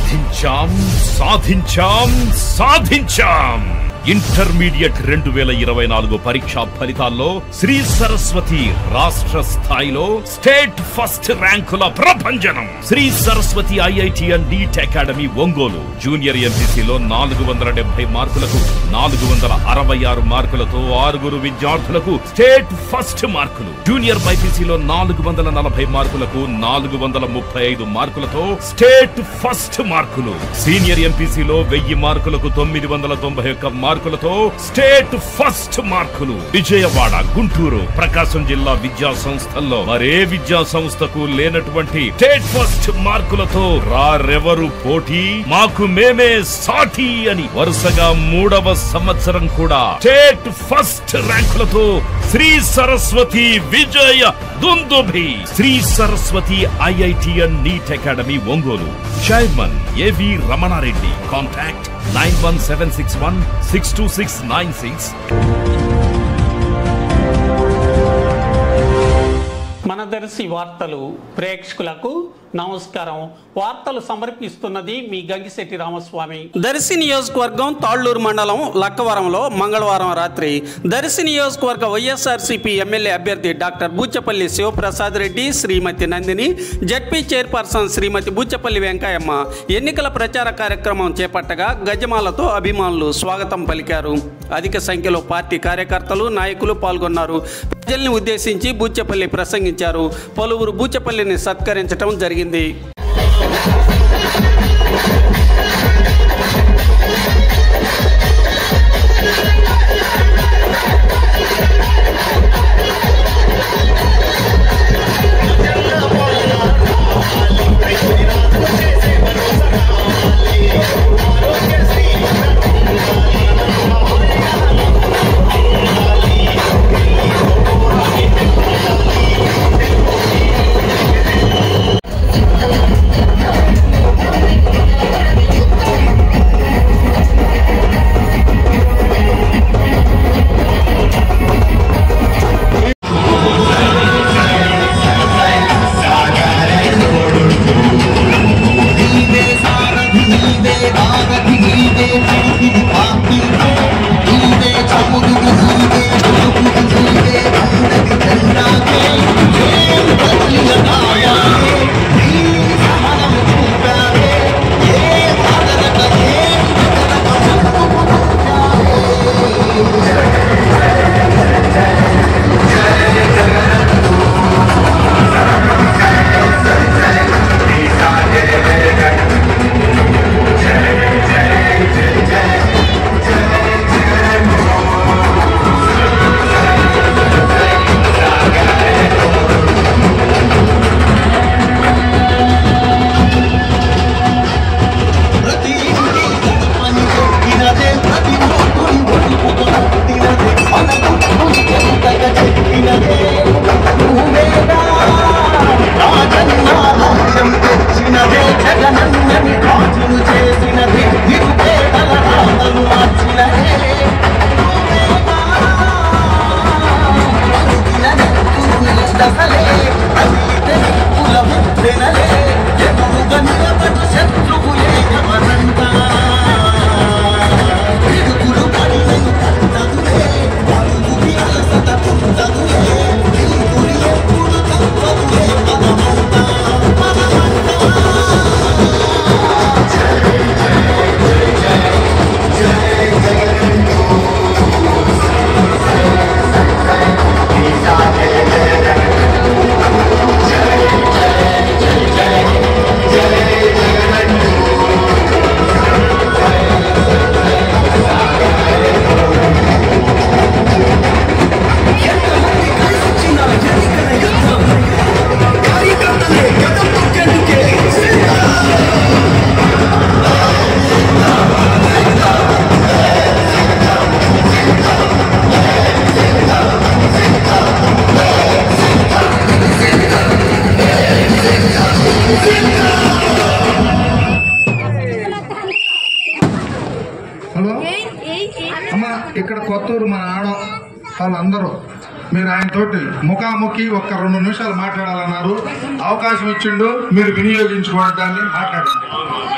సాధించాం సాధించాం సాధించాం ఇంటర్మీడియట్ రెండు వేల ఇరవై నాలుగు పరీక్షా ఫలితాల్లో శ్రీ సరస్వతి రాష్ట్ర స్థాయిలో స్టేట్ ఫస్ట్ ర్యాంకుల ప్రభంజనం Shri Saraswati IIT and NEET academy Ongole junior ఎంపీసీలో నాలుగు వందల డెబ్బై మార్కులకు నాలుగు వందల అరవై ఆరు మార్కులతో ఆరుగురు విద్యార్థులకు స్టేట్ ఫస్ట్ మార్కులు జూనియర్ బైపీసీలో నాలుగు వందల నలభై మార్కులకు నాలుగు వందల ముప్పై ఐదు మార్కులతో స్టేట్ ఫస్ట్ మార్కులు సీనియర్ ఎంపీసీలో వెయ్యి మార్కులకు తొమ్మిది వందల తొంభై ఒక్క మార్కులతో స్టేట్ ఫస్ట్ మార్కులు విజయవాడ గుంటూరు ప్రకాశం జిల్లా విద్యా సంస్థల్లో మరే విద్యా సంస్థకు లేనటువంటి స్టేట్ ఫస్ట్ మార్కులతో రారెవరు పోటీ మాకు మేమే సాటి అని వరుసగా మూడవ సంవత్సరం కూడా స్టేట్ ఫస్ట్ ర్యాంకులతో Sri Saraswathi Vijaya Dundubhi Sri Saraswati IIT and NEET academy Ongole chairman AV Ramana Reddy contact nine one seven six one six two six nine six మన దర్శి వార్తలు ప్రేక్షకులకు నమస్కారం వార్తలు సమర్పిస్తున్నది మీ గంగిశెట్టి రామస్వామి దర్శి నియోజకవర్గం తాళ్లూరు మండలం లక్కవరంలో మంగళవారం రాత్రి దర్శి నియోజకవర్గ వైఎస్ఆర్సీపీ ఎమ్మెల్యే అభ్యర్థి doctor Buchepalli Sivaprasad Reddy Shrimati Nandini ZP chairperson Shrimati Buchepalli Venkayamma ఎన్నికల ప్రచార కార్యక్రమం చేపట్టగా గజమాలతో అభిమానులు స్వాగతం పలికారు అధిక సంఖ్యలో పార్టీ కార్యకర్తలు నాయకులు పాల్గొన్నారు ప్రజల్ని ఉద్దేశించి బూచపల్లి ప్రసంగించారు పలువురు బూచపల్లిని సత్కరించడం జరిగింది ప్రతి ఇంటి గడపని కొట్టినదే ప్రతి ఓటుని ఒడుపుకొని పుట్టినదే మనకు ముందుగా చెప్పినదే నువ్వేగా రాజన్న రాజ్యం తెచ్చినదే జగనన్నని రాజును చేసినదే నిరుపేదల రాతలు మార్చినదే నువ్వేగా అడిగిన నెత్తురు దశలే అడిగితే కులము వెనలే ఎదురుగా నిలబడు శత్రువులే ఎవరంతా పిడుగులు పడినను కట్టదులే అడుగుకి అలసట పుట్టదులే పిడుగులు ఎప్పుడు తప్పదులే పదమంతా హలో అమ్మ ఇక్కడ కొత్తూరు మన ఆడ వాళ్ళందరూ మీరు ఆయన తోటి ముఖాముఖి ఒక్క రెండు నిమిషాలు మాట్లాడాలన్నారు అవకాశం ఇచ్చిండు మీరు వినియోగించుకోవడానికి మాట్లాడండి